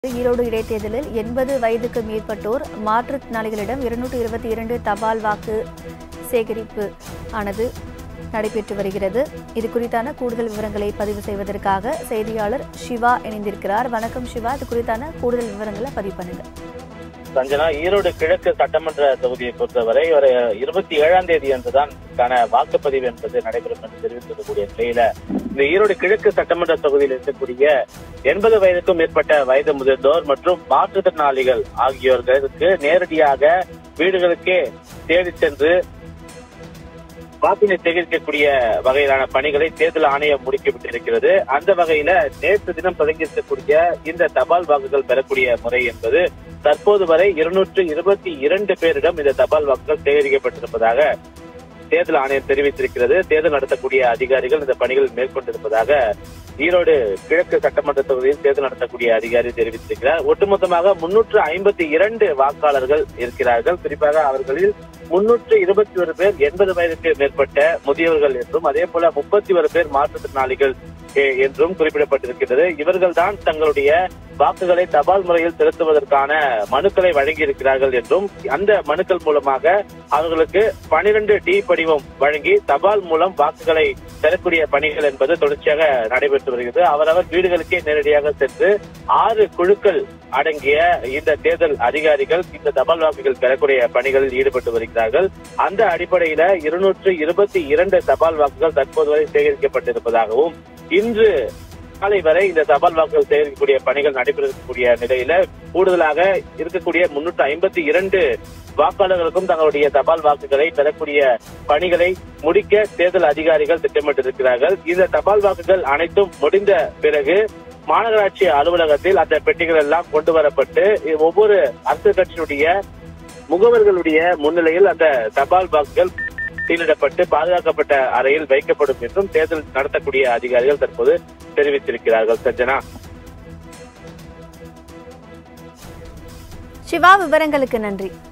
ஈரோடு இடைத்தேர்தலில் எண்பது வயதுக்கு மேற்பட்டோர் மாற்றுத்திறனாளிகளிடம் இருநூற்று இருபத்தி இரண்டு தபால் வாக்கு சேகரிப்பு ஆனது நடைபெற்று வருகிறது இது குறித்தான கூடுதல் விவரங்களை பதிவு செய்வதற்காக செய்தியாளர் சிவா இணைந்திருக்கிறார் வணக்கம் சிவா இது குறித்தான கூடுதல் விவரங்களை பதிவு பண்ணுங்க சஞ்சனா ஈரோடு கிழக்கு சட்டமன்ற தொகுதியை பொறுத்தவரை ஒரு இருபத்தி ஏழாம் தேதி அன்றுதான் இதுக்கான வாக்குப்பதிவு என்பது நடைபெறும் என்று தெரிவித்திருக்கக்கூடிய நிலையில இந்த ஈரோடு கிழக்கு சட்டமன்ற தொகுதியில் இருக்கக்கூடிய எண்பது வயதுக்கும் மேற்பட்ட வயது முதிர்ந்தோர் மற்றும் மாற்றுத்திறனாளிகள் ஆகியோர்களுக்கு நேரடியாக வீடுகளுக்கே தேடி சென்று வாக்கினை சேகரிக்கக்கூடிய வகையிலான பணிகளை தேர்தல் ஆணையம் முடுக்கிவிட்டிருக்கிறது அந்த வகையில நேற்று தினம் தொடங்கியிருக்கக்கூடிய இந்த தபால் வாக்குகள் பெறக்கூடிய முறை என்பது தற்போது வரை இருநூற்று இருபத்தி இரண்டு பேரிடம் இந்த தபால் வாக்குகள் சேகரிக்கப்பட்டிருப்பதாக தேர்தல் ஆணையம் தெரிவித்திருக்கிறது தேர்தல் நடத்தக்கூடிய அதிகாரிகள் இந்த பணிகள் மேற்கொண்டிருப்பதாக ஈரோடு கிழக்கு சட்டமன்ற தொகுதியில் தேர்தல் நடத்தக்கூடிய அதிகாரி தெரிவித்திருக்கிறார் ஒட்டுமொத்தமாக முன்னூற்று ஐம்பத்தி இரண்டு வாக்காளர்கள் இருக்கிறார்கள் குறிப்பாக அவர்களில் முன்னூற்று இருபத்தி ஒரு பேர் எண்பது வயதுக்கு மேற்பட்ட முதியவர்கள் என்றும் அதே போல முப்பத்தி ஒரு பேர் மாற்றுத்திறனாளிகள் எ- என்றும் குறிப்பிடப்பட்டிருக்கிறது இவர்கள் தான் தங்களுடைய வாக்குகளை தபால் முறையில் செலுத்துவதற்கான மனுக்களை வழங்கியிருக்கிறார்கள் என்றும் அந்த மனுக்கள் மூலமாக அவர்களுக்கு பனிரெண்டு டி படிவம் வழங்கி தபால் மூலம் வாக்குகளை பெறக்கூடிய பணிகள் என்பது தொடர்ச்சியாக நடைபெற்று வருகிறது அவரவர் வீடுகளுக்கே நேரடியாக சென்று ஆறு குழுக்கள் அடங்கிய இந்த தேர்தல் அதிகாரிகள் இந்த தபால் வாக்குகள் பெறக்கூடிய பணிகளில் ஈடுபட்டு வருகிறார்கள் அந்த அடிப்படையில இருநூற்று இருபத்தி இரண்டு தபால் வாக்குகள் தற்போது வரை சேகரிக்கப்பட்டிருப்பதாகவும் இன்று காலை வரை இந்த தபால் வாக்குகள் சேகரிக்கக்கூடிய பணிகள் நடைபெறக்கூடிய நிலையில கூடுதலாக இருக்கக்கூடிய முன்னூற்று ஐம்பத்தி இரண்டு வாக்காளர்களுக்கும் தங்களுடைய தபால் வாக்குகளை பெறக்கூடிய பணிகளை முடிக்க தேர்தல் அதிகாரிகள் திட்டமிட்டிருக்கிறார்கள் இந்த தபால் வாக்குகள் அனைத்தும் முடிந்த பிறகு மாநகராட்சி அலுவலகத்தில் அந்த பெட்டிகள் எல்லாம் கொண்டு வரப்பட்டு ஒவ்வொரு அரசியல் கட்சியினுடைய முகவர்களுடைய முன்னிலையில் அந்த தபால் வாக்குகள் சீலிடப்பட்டு பாதுகாக்கப்பட்ட அறையில் வைக்கப்படும் என்றும் தேர்தல் நடத்தக்கூடிய அதிகாரிகள் தற்போது தெரிவித்திருக்கிறார்கள் சஞ்சனா சிவா விவரங்களுக்கு நன்றி